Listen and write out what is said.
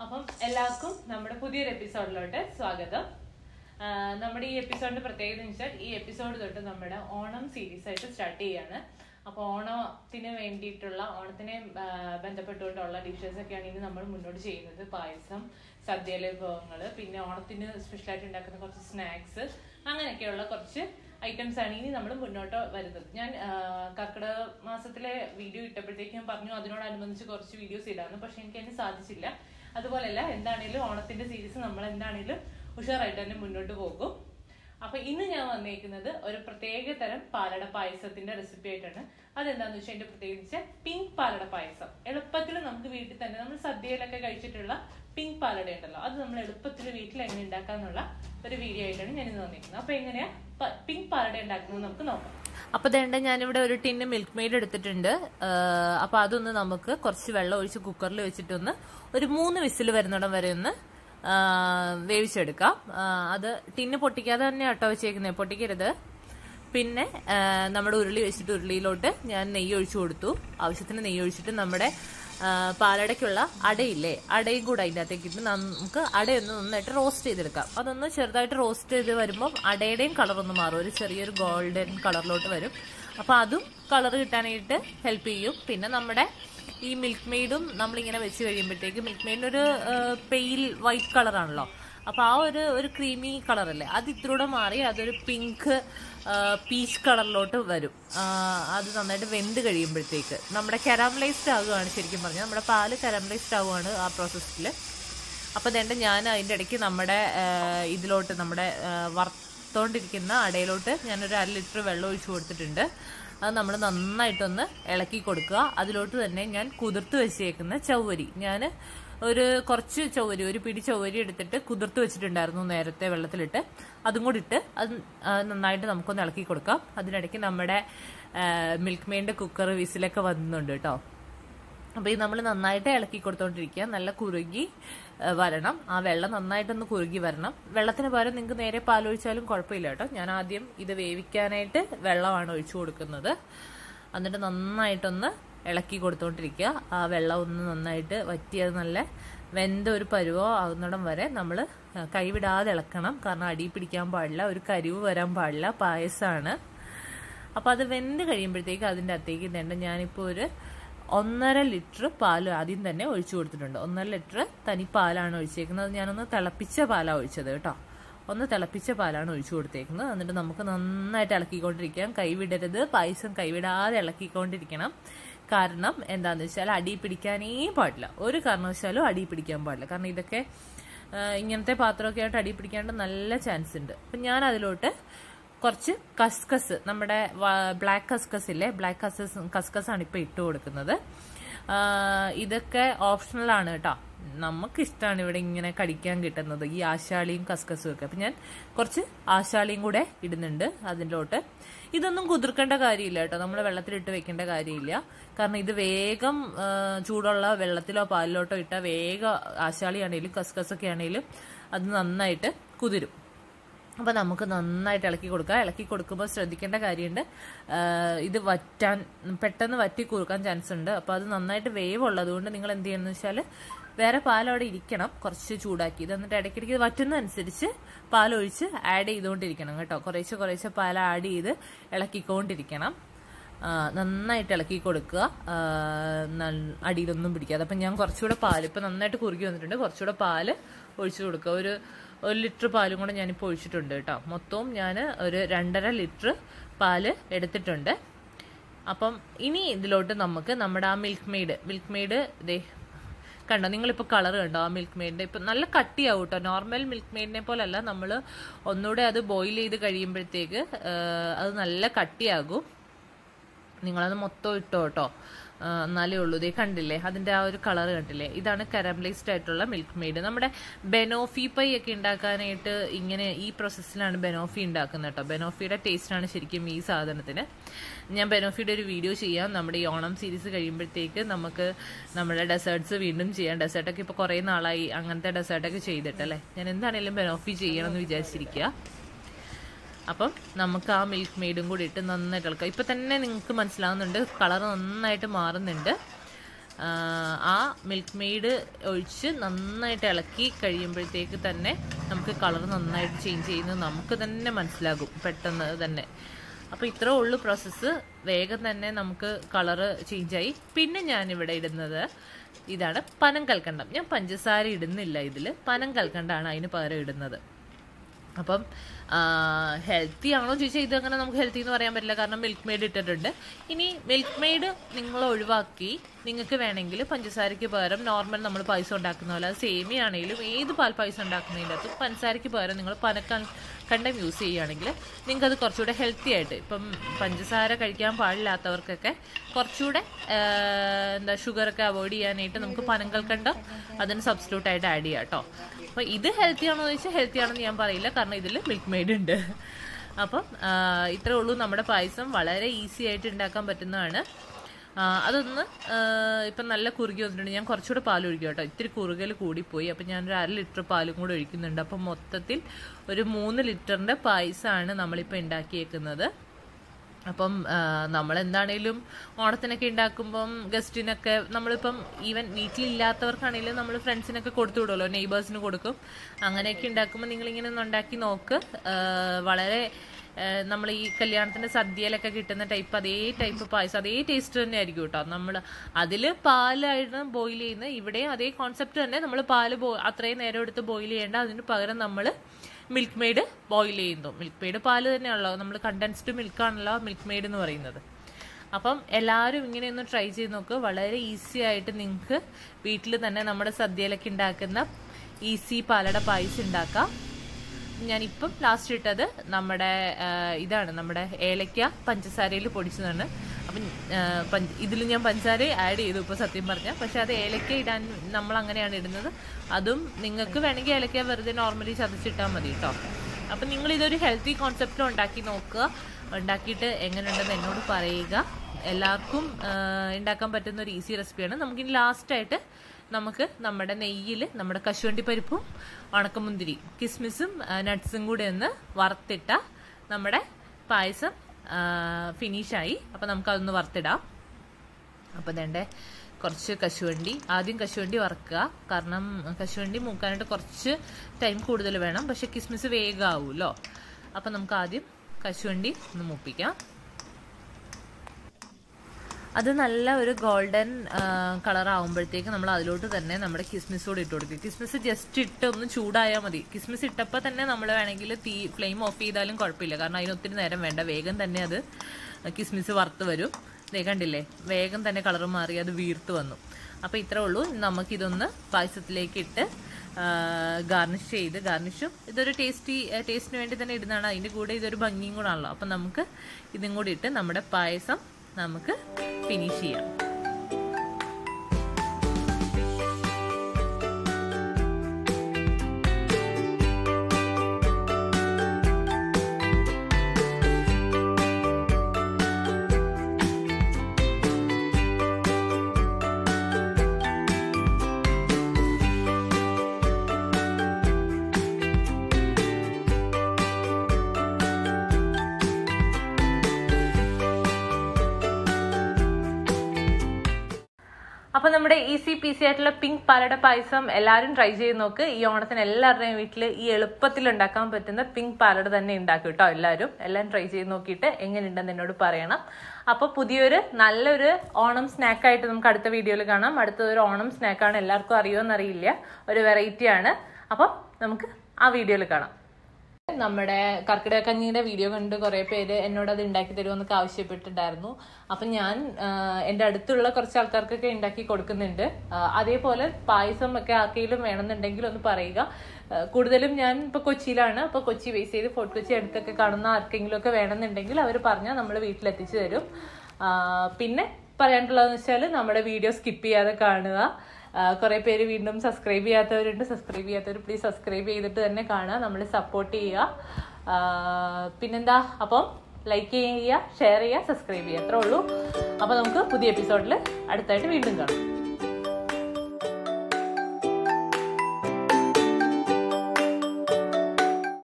അപ്പം എല്ലാവർക്കും നമ്മുടെ പുതിയൊരു എപ്പിസോഡിലോട്ട് സ്വാഗതം ആ, നമ്മുടെ ഈ എപ്പിസോഡിന്റെ പ്രത്യേകത എന്ന് വെച്ചാൽ ഈ എപ്പിസോഡ് തൊട്ട് നമ്മുടെ ഓണം സീരീസ് ആയിട്ട് സ്റ്റാർട്ട് ചെയ്യാണ് അപ്പൊ ഓണത്തിന് വേണ്ടിയിട്ടുള്ള ഓണത്തിനെ ആ, ബന്ധപ്പെട്ടുകൊണ്ടുള്ള ഡിഷസ് ഒക്കെയാണ് ഇനി നമ്മൾ മുന്നോട്ട് ചെയ്യുന്നത് പായസം സദ്യയിലെ വിഭവങ്ങൾ പിന്നെ ഓണത്തിന് സ്പെഷ്യലായിട്ട് ഉണ്ടാക്കുന്ന കുറച്ച് സ്നാക്സ് അങ്ങനെയൊക്കെയുള്ള കുറച്ച് ഐറ്റംസ് ആണ് ഇനി നമ്മൾ മുന്നോട്ട് വരുന്നത് ഞാൻ ആ, കർക്കിടക മാസത്തിലെ വീഡിയോ ഇട്ടപ്പോഴത്തേക്കും ഞാൻ പറഞ്ഞു അതിനോടനുബന്ധിച്ച് കുറച്ച് വീഡിയോസ് ഇടാന്ന് പക്ഷെ എനിക്ക് അതിന് സാധിച്ചില്ല അതുപോലെയല്ല എന്താണേലും ഓണത്തിന്റെ സീരീസ് നമ്മൾ എന്താണേലും ഉഷാറായിട്ട് തന്നെ മുന്നോട്ട് പോകും അപ്പൊ ഇന്ന് ഞാൻ വന്നേക്കുന്നത് ഒരു പ്രത്യേക തരം പാലട പായസത്തിന്റെ റെസിപ്പി ആയിട്ടാണ് അതെന്താന്ന് വെച്ചാൽ അതിന്റെ പ്രത്യേകിച്ച് പിങ്ക് പാലട പായസം എളുപ്പത്തിൽ നമുക്ക് വീട്ടിൽ തന്നെ നമ്മൾ സദ്യയിലൊക്കെ കഴിച്ചിട്ടുള്ള പിങ്ക് പാലട ഉണ്ടല്ലോ അത് നമ്മൾ എളുപ്പത്തിൽ വീട്ടിൽ എങ്ങനെ ഉണ്ടാക്കാന്നുള്ള ഒരു വീഡിയോ ആയിട്ടാണ് ഞാൻ ഇന്ന് വന്നിരിക്കുന്നത് അപ്പൊ എങ്ങനെയാ പ- പിങ്ക് പാലട ഉണ്ടാക്കുന്നത് നമുക്ക് നോക്കാം അപ്പൊ വേണ്ട ഞാനിവിടെ ഒരു ടിന്ന് മിൽക്ക് മെയ്ഡ് എടുത്തിട്ടുണ്ട് ആഹ് അപ്പൊ അതൊന്ന് നമുക്ക് കുറച്ച് വെള്ളം ഒഴിച്ച് കുക്കറിൽ വെച്ചിട്ടൊന്ന് ഒരു മൂന്ന് വിസിൽ വരുന്നിടം വരെ ഒന്ന് ആഹ് വേവിച്ചെടുക്കാം ആഹ് അത് ടിന്ന് പൊട്ടിക്കാതെ തന്നെ ആട്ടോ വെച്ചേക്കുന്നത് പൊട്ടിക്കരുത് പിന്നെ ആഹ് നമ്മുടെ ഉരുളി വെച്ചിട്ട് ഉരുളിയിലോട്ട് ഞാൻ നെയ്യ് ഒഴിച്ചു കൊടുത്തു ആവശ്യത്തിന് നെയ്യ് ഒഴിച്ചിട്ട് നമ്മുടെ ആഹ് പാലടയ്ക്കുള്ള അടയില്ലേ അടയും കൂടെ അതിൻ്റെ അകത്തേക്ക് ഇട്ട് നമുക്ക് അടയൊന്ന് നന്നായിട്ട് റോസ്റ്റ് ചെയ്തെടുക്കാം അതൊന്ന് ചെറുതായിട്ട് റോസ്റ്റ് ചെയ്ത് വരുമ്പോൾ അടയുടെയും കളർ ഒന്ന് മാറും ഒരു ചെറിയൊരു ഗോൾഡൻ കളറിലോട്ട് വരും അപ്പോൾ അതും കളർ കിട്ടാനായിട്ട് ഹെൽപ്പ് ചെയ്യും പിന്നെ നമ്മുടെ ഈ മിൽക്ക് മെയ്ഡും നമ്മളിങ്ങനെ വെച്ച് കഴിയുമ്പോഴത്തേക്ക് മിൽക്ക് മെയ്ഡിന് ഒരു പെയിൽ വൈറ്റ് കളറാണല്ലോ അപ്പൊ ആ ഒരു ഒരു ക്രീമി കളറല്ലേ അത് ഇത്തിലൂടെ മാറി അതൊരു പിങ്ക് പീച്ച് കളറിലോട്ട് വരും ആ, അത് നന്നായിട്ട് വെന്ത് കഴിയുമ്പോഴത്തേക്ക് നമ്മുടെ കരാമലൈസ്ഡ് ആകുകയാണ് ശരിക്കും പറഞ്ഞാൽ നമ്മുടെ പാല് കരാമലൈസ്ഡ് ആവുകയാണ് ആ പ്രോസസ്സിൽ അപ്പോൾ അതുകൊണ്ട് ഞാൻ അതിൻ്റെ ഇടയ്ക്ക് നമ്മുടെ ആ, ഇതിലോട്ട് നമ്മുടെ ആ, വറുത്തോണ്ടിരിക്കുന്ന അടയിലോട്ട് ഞാനൊരു അര ലിറ്റർ വെള്ളം ഒഴിച്ചു കൊടുത്തിട്ടുണ്ട് അത് നമ്മൾ നന്നായിട്ടൊന്ന് ഇളക്കി കൊടുക്കുക അതിലോട്ട് തന്നെ ഞാൻ കുതിർത്ത് വെച്ചേക്കുന്ന ചൗവരി ഞാൻ ഒരു കുറച്ച് ചൗവരി ഒരു പിടി ചൗവരി എടുത്തിട്ട് കുതിർത്ത് വെച്ചിട്ടുണ്ടായിരുന്നു നേരത്തെ വെള്ളത്തിലിട്ട് അതും കൂടി ഇട്ട് അത് ആ, നന്നായിട്ട് നമുക്കൊന്ന് ഇളക്കി കൊടുക്കാം അതിനിടയ്ക്ക് നമ്മുടെ മിൽക്ക് മെയിൻ്റെ കുക്കർ വിസിലൊക്കെ വന്നുണ്ട് കേട്ടോ അപ്പോൾ ഇത് നമ്മൾ നന്നായിട്ട് ഇളക്കി കൊടുത്തോണ്ടിരിക്കുക നല്ല കുറുകി ആ, വരണം ആ വെള്ളം നന്നായിട്ടൊന്ന് കുറുകി വരണം വെള്ളത്തിന് പകരം നിങ്ങൾക്ക് നേരെ പാലൊഴിച്ചാലും കുഴപ്പമില്ല കേട്ടോ ഞാൻ ആദ്യം ഇത് വേവിക്കാനായിട്ട് വെള്ളമാണ് ഒഴിച്ചു കൊടുക്കുന്നത് എന്നിട്ട് നന്നായിട്ടൊന്ന് ഇളക്കി കൊടുത്തോണ്ടിരിക്കുക ആ വെള്ളം ഒന്ന് നന്നായിട്ട് വറ്റി അത് നല്ല വെന്ത ഒരു പരുവോ ആകുന്നിടം വരെ നമ്മൾ കൈവിടാതെ ഇളക്കണം കാരണം അടി പിടിക്കാൻ പാടില്ല ഒരു കരിവ് വരാൻ പാടില്ല പായസമാണ് അപ്പോൾ അത് വെന്ത് കഴിയുമ്പോഴത്തേക്ക് അതിൻ്റെ അകത്തേക്ക് ഇതേണ്ട ഞാനിപ്പോൾ ഒരു ഒന്നര ലിറ്റർ പാൽ ആദ്യം തന്നെ ഒഴിച്ചു കൊടുത്തിട്ടുണ്ട് ഒന്നര ലിറ്റർ തനി പാലാണ് ഒഴിച്ചേക്കുന്നത് അത് ഞാനൊന്ന് തിളപ്പിച്ച പാലാണ് ഒഴിച്ചത് കേട്ടോ ഒന്ന് തിളപ്പിച്ച പാലാണ് ഒഴിച്ചു കൊടുത്തേക്കുന്നത് എന്നിട്ട് നമുക്ക് നന്നായിട്ട് ഇളക്കിക്കൊണ്ടിരിക്കാം കൈവിടരുത് പായസം കൈവിടാതെ ഇളക്കിക്കൊണ്ടിരിക്കണം കാരണം എന്താണെന്ന് വെച്ചാൽ അടി പിടിക്കാനേ പാടില്ല ഒരു കാരണവശാലും അടി പിടിക്കാൻ പാടില്ല കാരണം ഇതൊക്കെ ആ, ഇങ്ങനത്തെ പാത്രമൊക്കെ ആയിട്ട് അടി പിടിക്കാണ്ട് നല്ല ചാൻസ് ഉണ്ട് അപ്പം ഞാൻ അതിലോട്ട് കുറച്ച് കസ്കസ് നമ്മുടെ ബ്ലാക്ക് കസ്കസ് ഇല്ലേ ബ്ലാക്ക് കസ്കസ് കസ്കസ് ആണ് ഇപ്പൊ ഇട്ട് കൊടുക്കുന്നത് ആ, ഇതൊക്കെ ഓപ്ഷണലാണ് കേട്ടോ നമുക്ക് ഇഷ്ടമാണ് ഇവിടെ ഇങ്ങനെ കടിക്കാൻ കിട്ടുന്നത് ഈ ആശാളിയും കസ്കസും ഒക്കെ അപ്പൊ ഞാൻ കുറച്ച് ആശാളിയും കൂടെ ഇടുന്നുണ്ട് അതിലോട്ട് ഇതൊന്നും കുതിർക്കേണ്ട കാര്യമില്ല കേട്ടോ നമ്മൾ വെള്ളത്തിലിട്ട് വെക്കേണ്ട കാര്യമില്ല കാരണം ഇത് വേഗം ആ, ചൂടുള്ള വെള്ളത്തിലോ പാലിലോട്ടോ ഇട്ടാൽ വേഗം ആശാളി ആണെങ്കിലും കസ്കസൊക്കെ ആണെങ്കിലും അത് നന്നായിട്ട് കുതിരും അപ്പോൾ നമുക്ക് നന്നായിട്ട് ഇളക്കി കൊടുക്കാം ഇളക്കി കൊടുക്കുമ്പോൾ ശ്രദ്ധിക്കേണ്ട കാര്യമുണ്ട് ആ, ഇത് വറ്റാൻ പെട്ടെന്ന് വറ്റി കുറുക്കാൻ ചാൻസ് ഉണ്ട് അപ്പോൾ അത് നന്നായിട്ട് വേവ് ഉള്ളതുകൊണ്ട് നിങ്ങൾ എന്ത് ചെയ്യണമെന്ന് വെച്ചാൽ വേറെ പാൽ അവിടെ ഇരിക്കണം കുറച്ച് ചൂടാക്കി ഇത് എന്നിട്ട് ഇടയ്ക്കിടയ്ക്ക് ഇത് വറ്റുന്നതനുസരിച്ച് പാലൊഴിച്ച് ആഡ് ചെയ്തുകൊണ്ടിരിക്കണം കേട്ടോ കുറേശ്ശെ കുറേശ്ശെ പാൽ ആഡ് ചെയ്ത് ഇളക്കിക്കൊണ്ടിരിക്കണം ആ, നന്നായിട്ട് ഇളക്കി കൊടുക്കുക ആ, നൽ- അടിയിലൊന്നും പിടിക്കാതെ അപ്പം ഞാൻ കുറച്ചുകൂടെ പാൽ ഇപ്പം നന്നായിട്ട് കുറുകി വന്നിട്ടുണ്ട് കുറച്ചുകൂടെ പാല് ഒഴിച്ചു കൊടുക്കുക ഒരു ഒരു ലിറ്റർ പാലും കൂടെ ഞാനിപ്പോൾ ഒഴിച്ചിട്ടുണ്ട് കേട്ടോ മൊത്തവും ഞാൻ ഒരു രണ്ടര ലിറ്റർ പാല് എടുത്തിട്ടുണ്ട് അപ്പം ഇനി ഇതിലോട്ട് നമുക്ക് നമ്മുടെ ആ മിൽക്ക് മെയ്ഡ് മിൽക്ക് മെയ്ഡ് ദേ കണ്ടോ നിങ്ങളിപ്പോൾ കളർ കണ്ടോ ആ മിൽക്ക് മെയ്ഡിൻ്റെ ഇപ്പം നല്ല കട്ടിയാവും കേട്ടോ നോർമൽ മിൽക്ക് മെയ്ഡിനെ പോലല്ല നമ്മൾ ഒന്നുകൂടെ അത് ബോയിൽ ചെയ്ത് കഴിയുമ്പോഴത്തേക്ക് ആ, അത് നല്ല കട്ടിയാകും നിങ്ങളത് മൊത്തം ഇട്ടോ കേട്ടോ ആ, എന്നാലേ ഉള്ളൂ ഇതേ കണ്ടില്ലേ അതിന്റെ ആ ഒരു കളർ കണ്ടില്ലേ ഇതാണ് കരാമലൈസ്ഡ് ആയിട്ടുള്ള മിൽക്ക് മെയ്ഡ് നമ്മുടെ ബെനോഫി പൈ ഒക്കെ ഉണ്ടാക്കാനായിട്ട് ഇങ്ങനെ ഈ പ്രോസസ്സിലാണ് ബെനോഫി ഉണ്ടാക്കുന്നത് കേട്ടോ ബെനോഫിയുടെ ടേസ്റ്റാണ് ശരിക്കും ഈ സാധനത്തിന് ഞാൻ ബെനോഫിയുടെ ഒരു വീഡിയോ ചെയ്യാം നമ്മുടെ ഈ ഓണം സീരീസ് കഴിയുമ്പോഴത്തേക്ക് നമുക്ക് നമ്മുടെ ഡെസേർട്സ് വീണ്ടും ചെയ്യാം ഡെസേർട്ടൊക്കെ ഇപ്പോൾ കുറേ നാളായി അങ്ങനത്തെ ഡെസേർട്ടൊക്കെ ചെയ്തിട്ടല്ലേ ഞാൻ എന്താണെങ്കിലും ബെനോഫി ചെയ്യണം എന്ന് വിചാരിച്ചിരിക്കുക അപ്പം നമുക്ക് ആ മിൽക്ക് മെയ്ഡും കൂടി ഇട്ട് നന്നായിട്ട് ഇളക്കാം ഇപ്പം തന്നെ നിങ്ങൾക്ക് മനസ്സിലാവുന്നുണ്ട് കളർ നന്നായിട്ട് മാറുന്നുണ്ട് ആ, ആ മിൽക്ക് മെയ്ഡ് ഒഴിച്ച് നന്നായിട്ട് ഇളക്കി കഴിയുമ്പോഴത്തേക്ക് തന്നെ നമുക്ക് കളർ നന്നായിട്ട് ചേഞ്ച് ചെയ്യുന്നത് നമുക്ക് തന്നെ മനസ്സിലാകും പെട്ടെന്ന് തന്നെ അപ്പോൾ ഇത്രേ ഉള്ളൂ പ്രോസസ്സ് വേഗം തന്നെ നമുക്ക് കളറ് ചേഞ്ചായി പിന്നെ ഞാനിവിടെ ഇടുന്നത് ഇതാണ് പനം കൽക്കണ്ടം ഞാൻ പഞ്ചസാര ഇടുന്നില്ല ഇതിൽ പനം കൽക്കണ്ടാണ് അതിന് പകരം ഇടുന്നത് അപ്പം ഹെൽത്തി ആണോ ചോദിച്ചാൽ ഇത് അങ്ങനെ നമുക്ക് ഹെൽത്തി എന്ന് പറയാൻ പറ്റില്ല കാരണം മിൽക്ക് മെയ്ഡ് ഇട്ടിട്ടുണ്ട് ഇനി മിൽക്ക് മെയ്ഡ് നിങ്ങൾ ഒഴിവാക്കി നിങ്ങൾക്ക് വേണമെങ്കിൽ പഞ്ചസാരയ്ക്ക് പകരം നോർമൽ നമ്മൾ പായസം ഉണ്ടാക്കുന്ന പോലെ അത് സേമിയ ആണെങ്കിലും ഏത് പാൽ പായസം ഉണ്ടാക്കുന്നതിൻ്റെ അകത്ത് പഞ്ചസാരയ്ക്ക് പകരം നിങ്ങൾ പനക്കാൻ കണ്ടം യൂസ് ചെയ്യുകയാണെങ്കിൽ നിങ്ങൾക്ക് അത് കുറച്ചുകൂടെ ഹെൽത്തി ആയിട്ട് ഇപ്പം പഞ്ചസാര കഴിക്കാൻ പാടില്ലാത്തവർക്കൊക്കെ കുറച്ചുകൂടെ ആ, എന്താ ഷുഗറൊക്കെ അവോയ്ഡ് ചെയ്യാനായിട്ട് നമുക്ക് പനങ്കൽക്കണ്ടം അതിന് സബ്സ്റ്റിറ്റ്യൂട്ട് ആയിട്ട് ആഡ് ചെയ്യാം കേട്ടോ അപ്പോൾ ഇത് ഹെൽത്തി ആണോ എന്ന് ചോദിച്ചാൽ ഹെൽത്തി ആണെന്ന് ഞാൻ പറയില്ല കാരണം ഇതിൽ മിൽക്ക് മെയ്ഡ് ഉണ്ട് അപ്പം ആ, ഇത്രേ ഉള്ളൂ നമ്മുടെ പായസം വളരെ ഈസി ആയിട്ട് ഉണ്ടാക്കാൻ പറ്റുന്നതാണ് ആ, അതൊന്ന് ആ, ഇപ്പം നല്ല കുറുകി വന്നിട്ടുണ്ട് ഞാൻ കുറച്ചുകൂടെ പാൽ ഒഴിക്കും കേട്ടോ ഇത്തിരി കുറുകൽ കൂടിപ്പോയി അപ്പം ഞാനൊരു അര ലിറ്റർ പാലും കൂടെ ഒഴിക്കുന്നുണ്ട് അപ്പം മൊത്തത്തിൽ ഒരു മൂന്ന് ലിറ്ററിൻ്റെ പായസമാണ് നമ്മളിപ്പോൾ ഉണ്ടാക്കിയേക്കുന്നത് അപ്പം നമ്മൾ എന്താണേലും ഓണത്തിനൊക്കെ ഉണ്ടാക്കുമ്പം ഗസ്റ്റിനൊക്കെ നമ്മളിപ്പം ഈവൻ വീട്ടിലില്ലാത്തവർക്കാണെങ്കിലും നമ്മൾ ഫ്രണ്ട്സിനൊക്കെ കൊടുത്തു വിടുമല്ലോ നെയ്ബേഴ്സിന് കൊടുക്കും അങ്ങനെയൊക്കെ ഉണ്ടാക്കുമ്പോൾ നിങ്ങളിങ്ങനെ ഒന്ന് ഉണ്ടാക്കി നോക്ക് ആ, വളരെ നമ്മൾ ഈ കല്യാണത്തിന്റെ സദ്യയിലൊക്കെ കിട്ടുന്ന ടൈപ്പ് അതേ ടൈപ്പ് പായസം അതേ ടേസ്റ്റ് തന്നെ ആയിരിക്കും കേട്ടോ നമ്മൾ അതിൽ പാലായിരുന്നു ബോയിൽ ചെയ്യുന്നത് ഇവിടെയും അതേ കോൺസെപ്റ്റ് തന്നെ നമ്മൾ പാല് ബോ അത്രയും നേരം എടുത്ത് ബോയിൽ ചെയ്യേണ്ട അതിന് പകരം നമ്മൾ മിൽക്ക് മെയ്ഡ് ബോയിൽ ചെയ്യുന്നു മിൽക്ക് മെയ്ഡ് പാല് തന്നെയാണല്ലോ നമ്മൾ കണ്ടൻസ്ഡ് മിൽക്കാണല്ലോ മിൽക്ക് മെയ്ഡ് എന്ന് പറയുന്നത് അപ്പം എല്ലാവരും ഇങ്ങനെ ഒന്ന് ട്രൈ ചെയ്ത് നോക്ക് വളരെ ഈസി ആയിട്ട് നിങ്ങൾക്ക് വീട്ടിൽ തന്നെ നമ്മുടെ സദ്യയിലൊക്കെ ഉണ്ടാക്കുന്ന ഈസി പാലട പായസം ഉണ്ടാക്കാം ഞാനിപ്പം ലാസ്റ്റ് ഇട്ടത് നമ്മുടെ ആ, ഇതാണ് നമ്മുടെ ഏലക്ക പഞ്ചസാരയിൽ പൊടിച്ചതാണ് അപ്പം ഇതിൽ ഞാൻ പഞ്ചസാര ആഡ് ചെയ്തു ഇപ്പോൾ സത്യം പറഞ്ഞാൽ പക്ഷെ അത് ഏലക്ക ഇടാൻ നമ്മൾ അങ്ങനെയാണ് ഇടുന്നത് അതും നിങ്ങൾക്ക് വേണമെങ്കിൽ ഏലക്ക വെറുതെ നോർമലി ചതച്ചിട്ടാൽ മതി കേട്ടോ അപ്പം നിങ്ങൾ ഇതൊരു ഹെൽത്തി കോൺസെപ്റ്റിൽ ഉണ്ടാക്കി നോക്കുക ഉണ്ടാക്കിയിട്ട് എങ്ങനെയുണ്ടെന്ന് എന്നോട് പറയുക എല്ലാവർക്കും ആ, ഉണ്ടാക്കാൻ പറ്റുന്ന ഒരു ഈസി റെസിപ്പിയാണ് നമുക്കിനി ലാസ്റ്റായിട്ട് നമുക്ക് നമ്മുടെ നെയ്യിൽ നമ്മുടെ കശുവണ്ടി പരിപ്പും ഉണക്കമുന്തിരി കിസ്മിസും നട്ട്സും കൂടെ ഒന്ന് വറുത്തിട്ട നമ്മുടെ പായസം ഫിനിഷായി അപ്പം നമുക്കതൊന്ന് വറുത്തിടാം അപ്പം വേണ്ടേ കുറച്ച് കശുവണ്ടി ആദ്യം കശുവണ്ടി വറുക്കുക കാരണം കശുവണ്ടി മൂക്കാനായിട്ട് കുറച്ച് ടൈം കൂടുതൽ വേണം പക്ഷെ കിസ്മിസ് വേഗമാവുമല്ലോ അപ്പം നമുക്ക് ആദ്യം കശുവണ്ടി ഒന്ന് മൂപ്പിക്കാം അത് നല്ല ഒരു ഗോൾഡൻ കളർ ആകുമ്പോഴത്തേക്ക് നമ്മൾ അതിലോട്ട് തന്നെ നമ്മുടെ കിസ്മിസ് കൂടി ഇട്ട് കൊടുക്കും കിസ്മിസ് ജസ്റ്റ് ഇട്ട് ഒന്ന് ചൂടായാൽ മതി കിസ്മിസ് ഇട്ടപ്പോൾ തന്നെ നമ്മൾ വേണമെങ്കിൽ തീ ഫ്ലെയിം ഓഫ് ചെയ്താലും കുഴപ്പമില്ല കാരണം അതിന് ഒത്തിരി നേരം വേണ്ട വേഗം തന്നെ അത് കിസ്മിസ് വറുത്ത് വരും ദേ കണ്ടില്ലേ വേഗം തന്നെ കളർ മാറി അത് വീർത്ത് വന്നു അപ്പോൾ ഇത്രേ ഉള്ളൂ നമുക്കിതൊന്ന് പായസത്തിലേക്ക് ഇട്ട് ഗാർണിഷ് ചെയ്ത് ഗാർണിഷും ഇതൊരു ടേസ്റ്റി ടേസ്റ്റിന് വേണ്ടി തന്നെ ഇടുന്നതാണ് അതിൻ്റെ കൂടെ ഇതൊരു ഭംഗിയും കൂടെ ആണല്ലോ അപ്പം നമുക്ക് ഇതും കൂടി ഇട്ട് നമ്മുടെ പായസം നമുക്ക് ഫിനിഷ് ചെയ്യാം അപ്പൊ നമ്മുടെ ഈസി പീസി ആയിട്ടുള്ള പിങ്ക് പാലട പായസം എല്ലാവരും ട്രൈ ചെയ്ത് നോക്ക് ഈ ഓണത്തിന് എല്ലാവരുടെയും വീട്ടിൽ ഈ എളുപ്പത്തിൽ ഉണ്ടാക്കാൻ പറ്റുന്ന പിങ്ക് പാലട തന്നെ ഉണ്ടാക്കും കേട്ടോ എല്ലാവരും എല്ലാം ട്രൈ ചെയ്ത് നോക്കിയിട്ട് എങ്ങനെയുണ്ടെന്ന് എന്നോട് പറയണം അപ്പോൾ പുതിയൊരു നല്ലൊരു ഓണം സ്നാക്കായിട്ട് നമുക്ക് അടുത്ത വീഡിയോയിൽ കാണാം അടുത്തൊരു ഓണം സ്നാക്കാണ് എല്ലാവർക്കും അറിയുമെന്ന് അറിയില്ല ഒരു വെറൈറ്റി ആണ് അപ്പം നമുക്ക് ആ വീഡിയോയിൽ കാണാം നമ്മുടെ കർക്കിടക കഞ്ഞിയുടെ വീഡിയോ കണ്ട് കുറെ പേര് എന്നോട് അത് ഉണ്ടാക്കി തരുമെന്നൊക്കെ ആവശ്യപ്പെട്ടിട്ടുണ്ടായിരുന്നു അപ്പം ഞാൻ ആ, എൻ്റെ അടുത്തുള്ള കുറച്ച് ആൾക്കാർക്കൊക്കെ ഉണ്ടാക്കി കൊടുക്കുന്നുണ്ട് ആ, അതേപോലെ പായസം ഒക്കെ ആർക്കെങ്കിലും വേണമെന്നുണ്ടെങ്കിൽ ഒന്ന് പറയുക ആ, കൂടുതലും ഞാൻ ഇപ്പൊ കൊച്ചിയിലാണ് അപ്പൊ കൊച്ചി ബേസ് ചെയ്ത് ഫോർട്ട് കൊച്ചി അടുത്തൊക്കെ കാണുന്ന ആർക്കെങ്കിലും ഒക്കെ വേണമെന്നുണ്ടെങ്കിൽ അവർ പറഞ്ഞാൽ നമ്മൾ വീട്ടിലെത്തിച്ചു തരും ആ, പിന്നെ പറയാനുള്ളതെന്ന് വെച്ചാൽ നമ്മുടെ വീഡിയോ സ്കിപ്പ് ചെയ്യാതെ കാണുക കുറെ പേര് വീണ്ടും സബ്സ്ക്രൈബ് ചെയ്യാത്തവരുണ്ട് സബ്സ്ക്രൈബ് ചെയ്യാത്തവർ പ്ലീസ് സബ്സ്ക്രൈബ് ചെയ്തിട്ട് തന്നെ കാണുക നമ്മൾ സപ്പോർട്ട് ചെയ്യുക ആ, പിന്നെന്താ അപ്പം ലൈക്ക് ചെയ്യുക ഷെയർ ചെയ്യുക സബ്സ്ക്രൈബ് ചെയ്യുക അത്രേ ഉള്ളൂ അപ്പോൾ നമുക്ക് പുതിയ എപ്പിസോഡിൽ അടുത്തായിട്ട് വീണ്ടും കാണാം